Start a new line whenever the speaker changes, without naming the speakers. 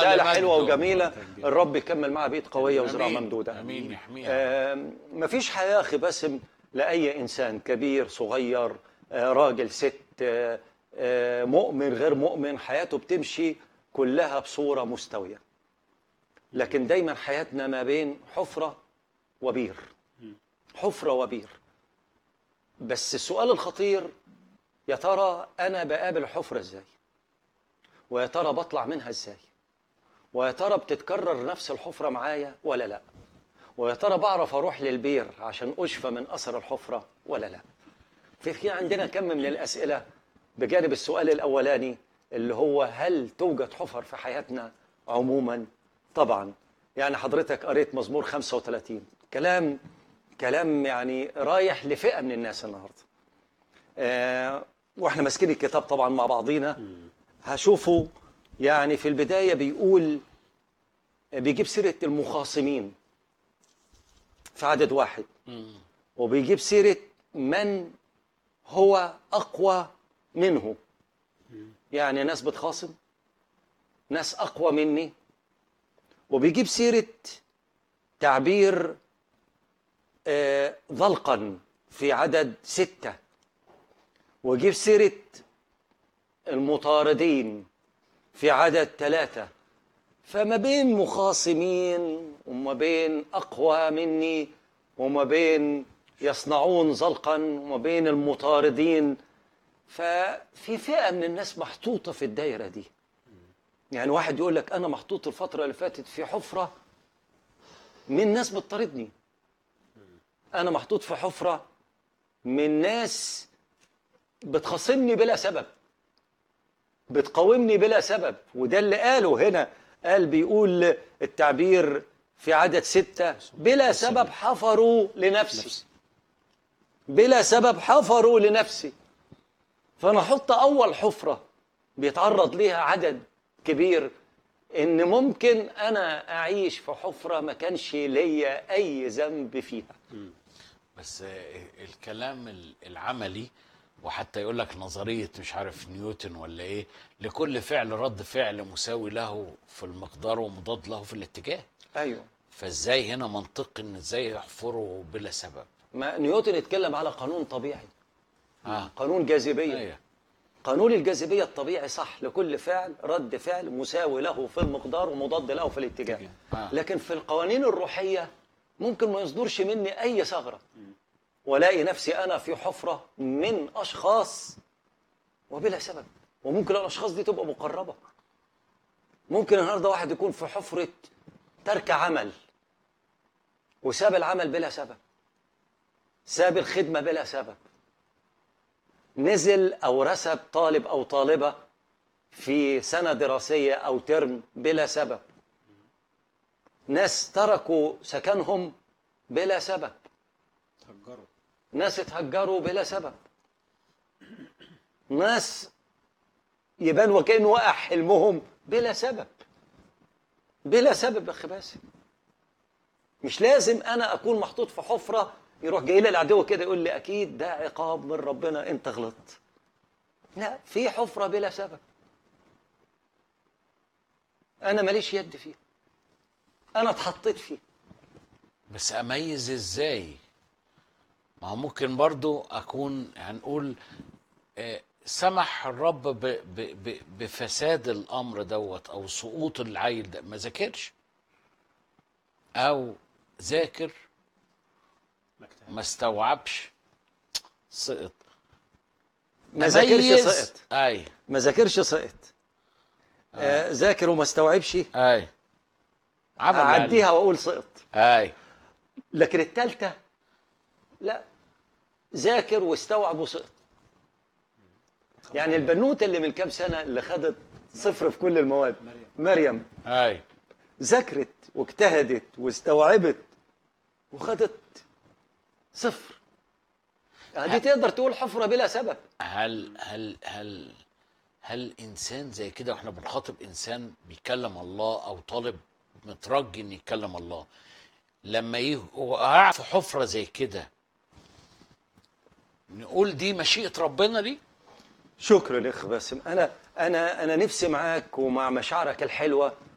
رساله
لمجده.
حلوه وجميله الرب يكمل معها بيت قويه وزراعه
آمين.
ممدوده
امين يحميها
آه، مفيش حياة أخي باسم لأي إنسان كبير صغير آه، راجل ست آه، آه، مؤمن غير مؤمن حياته بتمشي كلها بصورة مستوية لكن دايما حياتنا ما بين حفرة وبير حفرة وبير بس السؤال الخطير يا ترى أنا بقابل الحفرة إزاي ويا ترى بطلع منها إزاي ويا ترى بتتكرر نفس الحفرة معايا ولا لأ ويا ترى بعرف اروح للبير عشان اشفى من اثر الحفره ولا لا في في عندنا كم من الاسئله بجانب السؤال الاولاني اللي هو هل توجد حفر في حياتنا عموما طبعا يعني حضرتك قريت مزمور 35 كلام كلام يعني رايح لفئه من الناس النهارده آه واحنا ماسكين الكتاب طبعا مع بعضينا هشوفه يعني في البدايه بيقول بيجيب سيره المخاصمين في عدد واحد وبيجيب سيرة من هو أقوى منه يعني ناس بتخاصم ناس أقوى مني وبيجيب سيرة تعبير آه، ضلقا في عدد ستة ويجيب سيرة المطاردين في عدد ثلاثة فما بين مخاصمين وما بين أقوى مني وما بين يصنعون زلقا وما بين المطاردين ففي فئة من الناس محطوطة في الدايرة دي يعني واحد يقول لك أنا محطوط الفترة اللي فاتت في حفرة من ناس بتطاردني أنا محطوط في حفرة من ناس بتخاصمني بلا سبب بتقاومني بلا سبب وده اللي قاله هنا قال بيقول التعبير في عدد ستة بلا سبب حفروا لنفسي بلا سبب حفروا لنفسي فأنا أحط أول حفرة بيتعرض ليها عدد كبير إن ممكن أنا أعيش في حفرة ما كانش ليا أي ذنب فيها
بس آه، الكلام ال- العملي وحتى يقول لك نظريه مش عارف نيوتن ولا ايه لكل فعل رد فعل مساوي له في المقدار ومضاد له في الاتجاه
أيوه
فازاي هنا منطقي ان ازاي يحفروا بلا سبب
ما نيوتن اتكلم على قانون طبيعي
اه
قانون جاذبية
ايوه
قانون الجاذبية الطبيعي صح لكل فعل رد فعل مساوي له في المقدار ومضاد له في الاتجاه
آه.
لكن في القوانين الروحية ممكن ما يصدرش مني أي ثغرة ولاقي نفسي أنا في حفرة من أشخاص وبلا سبب وممكن الأشخاص دي تبقى مقربة ممكن النهارده واحد يكون في حفرة ترك عمل وساب العمل بلا سبب ساب الخدمة بلا سبب نزل أو رسب طالب أو طالبة في سنة دراسية أو ترم بلا سبب ناس تركوا سكنهم بلا سبب
تهجروا
ناس اتهجروا بلا سبب ناس يبان وكأنه وقع حلمهم بلا سبب بلا سبب يا اخي باسم مش لازم انا اكون محطوط في حفره يروح جاي لي العدو كده يقول لي اكيد ده عقاب من ربنا انت غلطت لا في حفره بلا سبب انا ماليش يد فيها انا اتحطيت فيها
بس اميز ازاي ما هو ممكن برضو اكون هنقول آه، سمح الرب ب ب ب بفساد الامر دوت او سقوط العيل ده ما ذاكرش او ذاكر
ما اجتهدش.
ما استوعبش سقط
ما ذاكرش
أميز-
سقط
اي
ما ذاكرش سقط آه ذاكر وما استوعبش
اي عمل اللي
اعديها واقول سقط
عليه. اي
لكن الثالثه لا ذاكر واستوعب وسقط يعني البنوته اللي من كام سنه اللي خدت صفر في كل المواد
مريم.
مريم
اي
ذاكرت واجتهدت واستوعبت وخدت صفر يعني دي تقدر تقول حفره بلا سبب
هل هل هل هل انسان زي كده واحنا بنخاطب انسان بيكلم الله او طالب مترجي ان يكلم الله لما يقع في حفره زي كده نقول دي مشيئه ربنا ليه؟
شكرا يا اخ باسم انا انا انا نفسي معاك ومع مشاعرك الحلوه